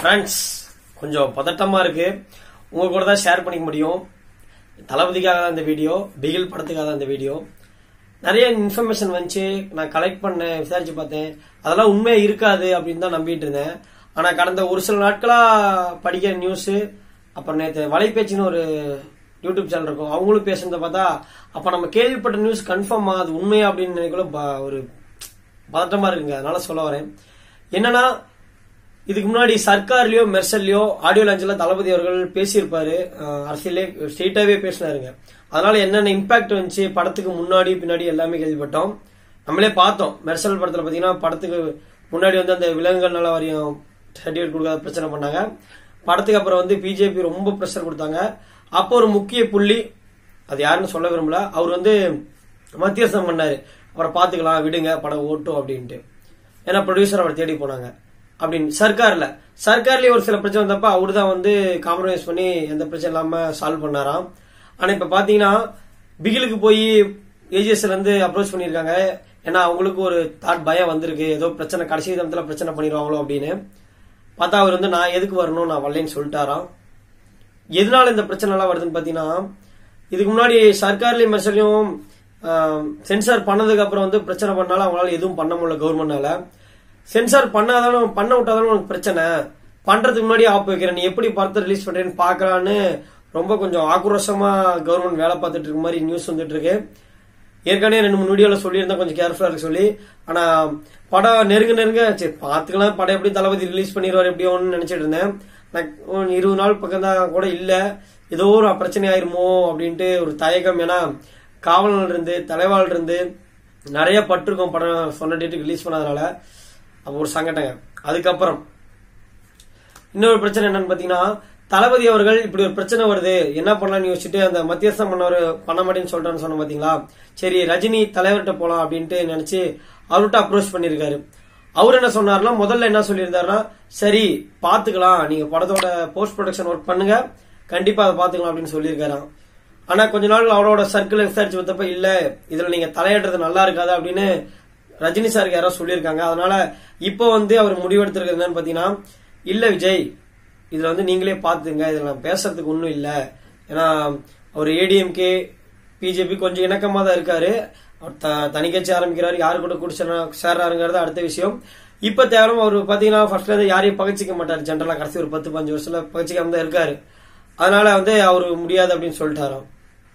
friends கொஞ்சம் பதட்டமா இருக்கு உங்க கூட தான் ஷேர் பண்ணிக்க முடியும் தளபதிக்காக தான் இந்த வீடியோ பிகில் படத்துக்காக தான் இந்த வீடியோ நிறைய இன்ஃபர்மேஷன் வந்துச்சு நான் கலெக்ட் பண்ணேன் விசாரிச்சு பார்த்தேன் அதெல்லாம் உண்மையா இருக்காது அப்படின்னு தான் நம்பிட்டு இருந்தேன் ஆனா கடந்த ஒரு சில நாட்களா படிக்கிற நியூஸ் அப்புறம் நேற்று வலைபேச்சுன்னு ஒரு யூடியூப் சேனல் இருக்கும் அவங்களும் பேசுனதை பார்த்தா அப்ப நம்ம கேள்விப்பட்ட நியூஸ் கன்ஃபார்மா அது உண்மையா அப்படின்னு நினைக்கல ப- ஒரு பதட்டமா இருக்குங்க அதனால சொல்ல வரேன் என்னன்னா இதுக்கு முன்னாடி சர்க்கார்லயோ மெர்சல்லையோ ஆடியோ லான்ச்ல தளபதி அவர்கள் பேசியிருப்பாரு அஹ் அரசியலே ஸ்ட்ரெயிட்டாவே பேசினாருங்க அதனால என்னென்ன இம்பாக்ட் வந்துச்சு படத்துக்கு முன்னாடி பின்னாடி எல்லாமே கேள்விப்பட்டோம் நம்மளே பார்த்தோம் மெர்சல் படத்துல பாத்தீங்கன்னா படத்துக்கு முன்னாடி வந்து அந்த விலங்குகள் நல வாரியம் சர்டிஃபிகேட் கொடுக்காத பிரச்சனை பண்ணாங்க படத்துக்கு அப்புறம் வந்து பிஜேபி ரொம்ப ப்ரெஷர் கொடுத்தாங்க அப்போ ஒரு முக்கிய புள்ளி அது யாருன்னு சொல்ல விரும்பல அவர் வந்து மத்தியஸ்தம் பண்ணாரு அப்புறம் பாத்துக்கலாம் விடுங்க படம் ஓட்டும் அப்படின்ட்டு ஏன்னா ப்ரொடியூசர் அவர் தேடி போனாங்க அப்படின்னு சர்க்கார்ல சர்க்கார்லயே ஒரு சில பிரச்சனை வந்தப்ப அவரு தான் வந்து காம்ப்ரமைஸ் பண்ணி எந்த பிரச்சனை இல்லாம சால்வ் பண்ணாராம் ஆனா இப்ப பாத்தீங்கன்னா பிகிலுக்கு போய் ஏஜிஎஸ்ல இருந்து அப்ரோச் பண்ணிருக்காங்க ஏன்னா அவங்களுக்கு ஒரு தாட் பயம் வந்திருக்கு ஏதோ பிரச்சனை கடைசி விதத்துல பிரச்சனை பண்ணிடுவாங்களோ அப்படின்னு பார்த்தா அவர் வந்து நான் எதுக்கு வரணும் நான் வரலைன்னு சொல்லிட்டாராம் எதனால இந்த பிரச்சனை எல்லாம் வருதுன்னு பாத்தீங்கன்னா இதுக்கு முன்னாடி சர்க்கார்லயும் மெர்சலையும் சென்சார் பண்ணதுக்கு அப்புறம் வந்து பிரச்சனை பண்ணாலும் அவங்களால எதுவும் பண்ண முடியல கவர்மெண்ட்னால சென்சார் பண்ணாதாலும் பண்ண விட்டாதாலும் உனக்கு பிரச்சனை பண்றதுக்கு முன்னாடி ஆப் வைக்கிறேன் நீ எப்படி படத்தை ரிலீஸ் பண்றேன்னு பாக்கலான்னு ரொம்ப கொஞ்சம் ஆக்ரோஷமா கவர்மெண்ட் வேலை பார்த்துட்டு இருக்க மாதிரி நியூஸ் வந்துட்டு இருக்கு ஏற்கனவே ரெண்டு மூணு வீடியோல சொல்லியிருந்தேன் கொஞ்சம் கேர்ஃபுல்லா இருக்க சொல்லி ஆனா படம் நெருங்க நெருங்க சரி பாத்துக்கலாம் படம் எப்படி தளபதி ரிலீஸ் பண்ணிடுவார் எப்படியோன்னு நினைச்சிட்டு இருந்தேன் நான் ஒரு இருபது நாள் பக்கம் தான் கூட இல்ல ஏதோ ஒரு பிரச்சனை ஆயிருமோ அப்படின்ட்டு ஒரு தயக்கம் ஏன்னா காவலன் இருந்து தலைவாள் இருந்து நிறைய பட்டிருக்கோம் படம் சொன்ன டேட்டுக்கு ரிலீஸ் பண்ணாதனால அப்போ ஒரு சங்கடங்க அதுக்கப்புறம் இன்னொரு பிரச்சனை என்னன்னு பாத்தீங்கன்னா தளபதி அவர்கள் இப்படி ஒரு பிரச்சனை வருது என்ன பண்ணலாம்னு யோசிச்சுட்டு அந்த மத்தியஸ்தம் பண்ணவர் பண்ண மாட்டேன்னு சொல்றான்னு சொன்ன பாத்தீங்களா சரி ரஜினி தலைவர்கிட்ட போலாம் அப்படின்ட்டு நினைச்சு அவர்கிட்ட அப்ரோச் பண்ணிருக்காரு அவர் என்ன சொன்னார்னா முதல்ல என்ன சொல்லியிருந்தாருன்னா சரி பாத்துக்கலாம் நீங்க படத்தோட போஸ்ட் ப்ரொடக்ஷன் ஒர்க் பண்ணுங்க கண்டிப்பா அதை பாத்துக்கலாம் அப்படின்னு சொல்லியிருக்காராம் ஆனா கொஞ்ச நாள் அவரோட சர்க்கிள் விசாரிச்சு வந்தப்ப இல்ல இதுல நீங்க தலையிடுறது நல்லா இருக்காது அப்படின்னு ரஜினி சாருக்கு யாரோ சொல்லியிருக்காங்க அதனால இப்போ வந்து அவர் முடிவெடுத்திருக்கிறது என்னன்னு பாத்தீங்கன்னா இல்ல விஜய் இதுல வந்து நீங்களே பாத்துங்க இதுல நான் பேசுறதுக்கு ஒண்ணும் இல்ல ஏன்னா அவர் ஏடிஎம்கே பிஜேபி கொஞ்சம் இணக்கமா தான் இருக்காரு அவர் த- தனி கட்சி ஆரம்பிக்கிறாரு யாரு கூட குடிச்ச சேர்றாருங்கிறது அடுத்த விஷயம் இப்ப தேவையான அவர் பாத்தீங்கன்னா ஃபர்ஸ்ட்ல இருந்து யாரையும் பகச்சிக்க மாட்டாரு ஜென்ரலா கடைசி ஒரு பத்து பஞ்சு வருஷத்துல பகச்சிக்காம தான் இருக்காரு அதனால வந்து அவரு முடியாது அப்படின்னு சொல்லிட்டாராம்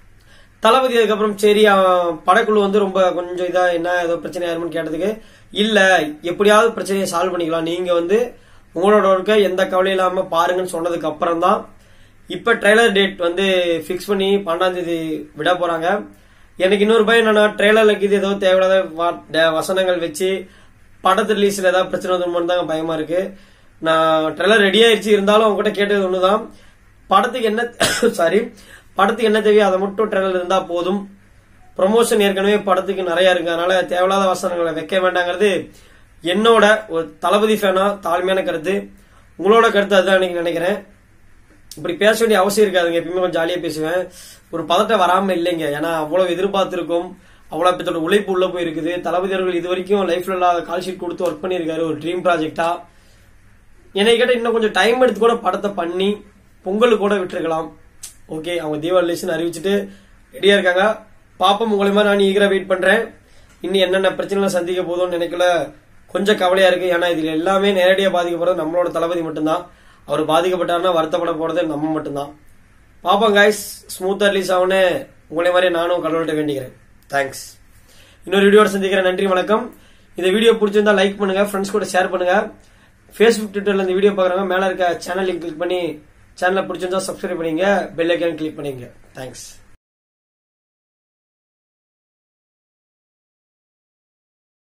தளபதி அதுக்கப்புறம் சரி அவன் படக்குழு வந்து ரொம்ப கொஞ்சம் இதா என்ன ஏதோ பிரச்சனை ஆயிருமோன்னு கேட்டதுக்கு இல்ல எப்படியாவது பிரச்சனையை சால்வ் பண்ணிக்கலாம் நீங்க வந்து உங்களோட ஒர்க்கை எந்த கவலையும் இல்லாம பாருங்கன்னு சொன்னதுக்கு அப்புறம் தான் இப்ப ட்ரெய்லர் டேட் வந்து ஃபிக்ஸ் பண்ணி பன்னெண்டாம் தேதி விட போறாங்க எனக்கு இன்னொரு பயம் என்னன்னா ட்ரெய்லர்ல இது ஏதோ தேவையில்லாத வா- ட- வசனங்கள் வச்சு படத்து ரிலீஸ்ல ஏதாவது பிரச்சனை வந்துருமோன்னு தாங்க பயமா இருக்கு நான் ட்ரெய்லர் ரெடி ஆயிருச்சு இருந்தாலும் உங்ககிட்ட கேட்டது ஒண்ணுதான் படத்துக்கு என்ன சாரி படத்துக்கு என்ன தேவையோ அதை மட்டும் ட்ரெய்லர் இருந்தா போதும் ப்ரொமோஷன் ஏற்கனவே படத்துக்கு நிறைய இருக்கு அதனால தேவையில்லாத வசனங்களை வைக்க வேண்டாங்கிறது என்னோட ஒரு தளபதி ஃபேனா தாழ்மையான கருத்து உங்களோட கருத்து அதுதான் எனக்கு நினைக்கிறேன் இப்படி பேச வேண்டிய அவசியம் இருக்காதுங்க எப்பயுமே கொஞ்சம் ஜாலியா பேசுவேன் ஒரு பதட்டம் வராம இல்லைங்க ஏன்னா அவ்வளவு எதிர்பார்த்திருக்கும் அவ்வளவு பேத்தோட உழைப்பு உள்ள போயிருக்குது தளபதி அவர்கள் இது வரைக்கும் லைஃப்ல இல்லாத கால் ஷீட் கொடுத்து ஒர்க் பண்ணியிருக்காரு ஒரு ட்ரீம் ப்ராஜெக்டா என்னை கேட்ட இன்னும் கொஞ்சம் டைம் எடுத்து கூட படத்தை பண்ணி பொங்கலுக்கு கூட விட்டுருக்கலாம் ஓகே அவங்க தீபாவளி ரிலீஸ்னு அறிவிச்சிட்டு ரெடியா இருக்காங்க பாப்போம் உங்களை மாதிரி நான் ஈகரா வெயிட் பண்றேன் இன்னும் என்னென்ன பிரச்சனைகளை சந்திக்க போதும்னு நினைக்கல கொஞ்சம் கவலையா இருக்கு ஏன்னா இதுல எல்லாமே நேரடியா பாதிக்கப்படுறது நம்மளோட தளபதி மட்டும்தான் அவர் பாதிக்கப்பட்டாருன்னா வருத்தப்பட போறது நம்ம மட்டும்தான் பாப்போம் கைஸ் ஸ்மூத்தா ரிலீஸ் ஆகுன்னு உங்களை மாதிரி நானும் கடவுள்கிட்ட வேண்டிக்கிறேன் தேங்க்ஸ் இன்னொரு வீடியோட சந்திக்கிறேன் நன்றி வணக்கம் இந்த வீடியோ பிடிச்சிருந்தா லைக் பண்ணுங்க ஃப்ரெண்ட்ஸ் கூட ஷேர் பண்ணுங்க ஃபேஸ்புக் ட்விட்டர்ல இந்த வீடியோ பாக்குறவங்க மேல இருக்க சேனல் லிங்க் கிளிக் பண்ணி சேனலை பிடிச்சிருந்தா சப்ஸ்கிரைப் பண்ணிங்க பெல் ஐக்கான் கிளிக் பண்ணிங்க தேங்க்ஸ்